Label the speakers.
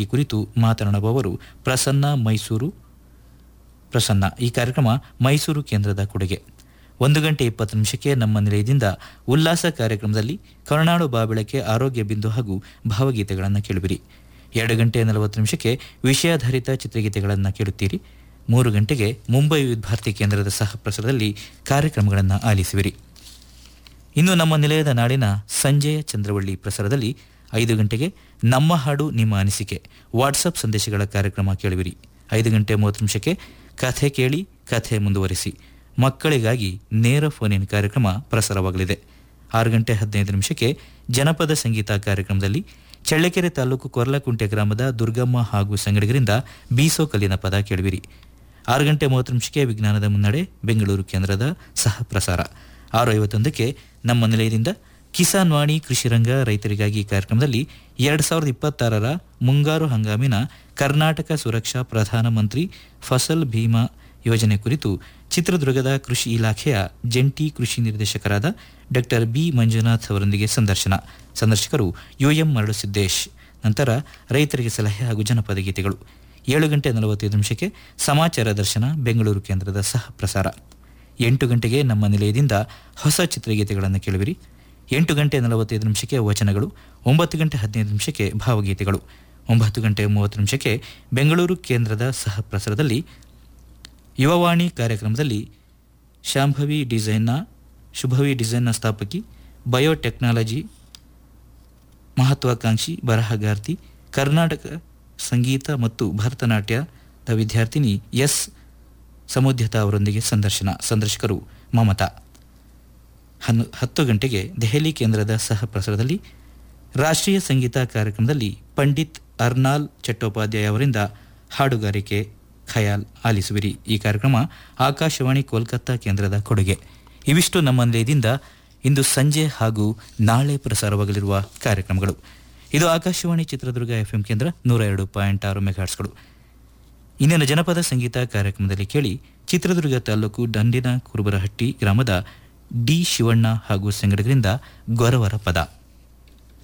Speaker 1: ಹಟ್ಟಿ ಕುರಿತು ಮಾತನಾಡುವವರು ಪ್ರಸನ್ನ ಮೈಸೂರು ಪ್ರಸನ್ನ ಈ ಕಾರ್ಯಕ್ರಮ ಮೈಸೂರು ಕೇಂದ್ರದ ಕೊಡುಗೆ ಒಂದು ಗಂಟೆ ಇಪ್ಪತ್ತು ನಿಮಿಷಕ್ಕೆ ನಮ್ಮ ನಿಲಯದಿಂದ ಉಲ್ಲಾಸ ಕಾರ್ಯಕ್ರಮದಲ್ಲಿ ಕರುನಾಡು ಬಾಬೆಳಕೆ ಆರೋಗ್ಯ ಬಿಂದು ಹಾಗೂ ಭಾವಗೀತೆಗಳನ್ನು ಕೇಳುವಿರಿ ಎರಡು ಗಂಟೆ ನಲವತ್ತು ನಿಮಿಷಕ್ಕೆ ವಿಷಯಾಧಾರಿತ ಚಿತ್ರಗೀತೆಗಳನ್ನು ಕೇಳುತ್ತೀರಿ ಮೂರು ಗಂಟೆಗೆ ಮುಂಬೈ ವಿದ್ಯಾರ್ಥಿ ಕೇಂದ್ರದ ಸಹ ಪ್ರಸಾರದಲ್ಲಿ ಕಾರ್ಯಕ್ರಮಗಳನ್ನು ಆಲಿಸುವಿರಿ ಇನ್ನು ನಮ್ಮ ನಿಲಯದ ನಾಡಿನ ಸಂಜೆಯ ಚಂದ್ರವಳ್ಳಿ ಪ್ರಸಾರದಲ್ಲಿ ಐದು ಗಂಟೆಗೆ ನಮ್ಮ ಹಾಡು ನಿಮ್ಮ ಅನಿಸಿಕೆ ವಾಟ್ಸಪ್ ಸಂದೇಶಗಳ ಕಾರ್ಯಕ್ರಮ ಕೇಳುವಿರಿ ಐದು ಗಂಟೆ ಮೂವತ್ತು ನಿಮಿಷಕ್ಕೆ ಕಥೆ ಕೇಳಿ ಕಥೆ ಮುಂದುವರಿಸಿ ಮಕ್ಕಳಿಗಾಗಿ ನೇರ ಫೋನಿನ ಕಾರ್ಯಕ್ರಮ ಪ್ರಸಾರವಾಗಲಿದೆ ಆರು ಗಂಟೆ ಹದಿನೈದು ನಿಮಿಷಕ್ಕೆ ಜನಪದ ಸಂಗೀತ ಕಾರ್ಯಕ್ರಮದಲ್ಲಿ ಚಳ್ಳಕೆರೆ ತಾಲೂಕು ಕೊರ್ಲಕುಂಟೆ ಗ್ರಾಮದ ದುರ್ಗಮ್ಮ ಹಾಗೂ ಸಂಗಡಿಗರಿಂದ ಬೀಸೋ ಕಲ್ಲಿನ ಪದ ಕೇಳುವಿರಿ ಆರು ಗಂಟೆ ಮೂವತ್ತು ನಿಮಿಷಕ್ಕೆ ವಿಜ್ಞಾನದ ಮುನ್ನಡೆ ಬೆಂಗಳೂರು ಕೇಂದ್ರದ ಸಹ ಪ್ರಸಾರ ಆರು ಐವತ್ತೊಂದಕ್ಕೆ ನಮ್ಮ ನಿಲಯದಿಂದ ಕಿಸಾನ್ ವಾಣಿ ಕೃಷಿರಂಗ ರೈತರಿಗಾಗಿ ಕಾರ್ಯಕ್ರಮದಲ್ಲಿ ಎರಡು ಸಾವಿರದ ಇಪ್ಪತ್ತಾರರ ಮುಂಗಾರು ಹಂಗಾಮಿನ ಕರ್ನಾಟಕ ಸುರಕ್ಷಾ ಪ್ರಧಾನಮಂತ್ರಿ ಫಸಲ್ ಭೀಮಾ ಯೋಜನೆ ಕುರಿತು ಚಿತ್ರದುರ್ಗದ ಕೃಷಿ ಇಲಾಖೆಯ ಜಂಟಿ ಕೃಷಿ ನಿರ್ದೇಶಕರಾದ ಡಾಕ್ಟರ್ ಬಿ ಮಂಜುನಾಥ್ ಅವರೊಂದಿಗೆ ಸಂದರ್ಶನ ಸಂದರ್ಶಕರು ಯುಎಂ ಮರಳುಸಿದ್ದೇಶ್ ನಂತರ ರೈತರಿಗೆ ಸಲಹೆ ಹಾಗೂ ಜನಪದ ಗೀತೆಗಳು ಏಳು ಗಂಟೆ ನಲವತ್ತೈದು ನಿಮಿಷಕ್ಕೆ ಸಮಾಚಾರ ದರ್ಶನ ಬೆಂಗಳೂರು ಕೇಂದ್ರದ ಸಹ ಪ್ರಸಾರ ಎಂಟು ಗಂಟೆಗೆ ನಮ್ಮ ನಿಲಯದಿಂದ ಹೊಸ ಚಿತ್ರಗೀತೆಗಳನ್ನು ಕೇಳುವಿರಿ ಎಂಟು ಗಂಟೆ ನಲವತ್ತೈದು ನಿಮಿಷಕ್ಕೆ ವಚನಗಳು ಒಂಬತ್ತು ಗಂಟೆ ಹದಿನೈದು ನಿಮಿಷಕ್ಕೆ ಭಾವಗೀತೆಗಳು ಒಂಬತ್ತು ಗಂಟೆ ಮೂವತ್ತು ನಿಮಿಷಕ್ಕೆ ಬೆಂಗಳೂರು ಕೇಂದ್ರದ ಸಹ ಪ್ರಸಾರದಲ್ಲಿ ಯುವವಾಣಿ ಕಾರ್ಯಕ್ರಮದಲ್ಲಿ ಶಾಂಭವಿ ಡಿಸೈನ್ನ ಶುಭವಿ ಡಿಸೈನ್ನ ಸ್ಥಾಪಕಿ ಬಯೋಟೆಕ್ನಾಲಜಿ ಮಹತ್ವಾಕಾಂಕ್ಷಿ ಬರಹಗಾರ್ತಿ ಕರ್ನಾಟಕ ಸಂಗೀತ ಮತ್ತು ಭರತನಾಟ್ಯದ ವಿದ್ಯಾರ್ಥಿನಿ ಎಸ್ ಸಮುದ್ಯತಾ ಅವರೊಂದಿಗೆ ಸಂದರ್ಶನ ಸಂದರ್ಶಕರು ಮಮತಾ ಹನ್ನು ಹತ್ತು ಗಂಟೆಗೆ ದೆಹಲಿ ಕೇಂದ್ರದ ಸಹ ಪ್ರಸಾರದಲ್ಲಿ ರಾಷ್ಟ್ರೀಯ ಸಂಗೀತ ಕಾರ್ಯಕ್ರಮದಲ್ಲಿ ಪಂಡಿತ್ ಅರ್ನಾಲ್ ಚಟ್ಟೋಪಾಧ್ಯಾಯ ಅವರಿಂದ ಹಾಡುಗಾರಿಕೆ ಖಯಾಲ್ ಆಲಿಸುವಿರಿ ಈ ಕಾರ್ಯಕ್ರಮ ಆಕಾಶವಾಣಿ ಕೋಲ್ಕತ್ತಾ ಕೇಂದ್ರದ ಕೊಡುಗೆ ಇವಿಷ್ಟು ನಮ್ಮ ನಿಲಯದಿಂದ ಇಂದು ಸಂಜೆ ಹಾಗೂ ನಾಳೆ ಪ್ರಸಾರವಾಗಲಿರುವ ಕಾರ್ಯಕ್ರಮಗಳು ಇದು ಆಕಾಶವಾಣಿ ಚಿತ್ರದುರ್ಗ ಎಫ್ಎಂ ಕೇಂದ್ರ ನೂರ ಎರಡು ಪಾಯಿಂಟ್ ಆರು ಮೆಗಾಟ್ಸ್ಗಳು ಇಂದಿನ ಜನಪದ ಸಂಗೀತ ಕಾರ್ಯಕ್ರಮದಲ್ಲಿ ಕೇಳಿ ಚಿತ್ರದುರ್ಗ ತಾಲೂಕು ದಂಡಿನ ಕುರುಬರಹಟ್ಟಿ ಗ್ರಾಮದ ಡಿ ಶಿವಣ್ಣ ಹಾಗೂ ಸಂಗಡಗರಿಂದ ಗೊರವರ ಪದ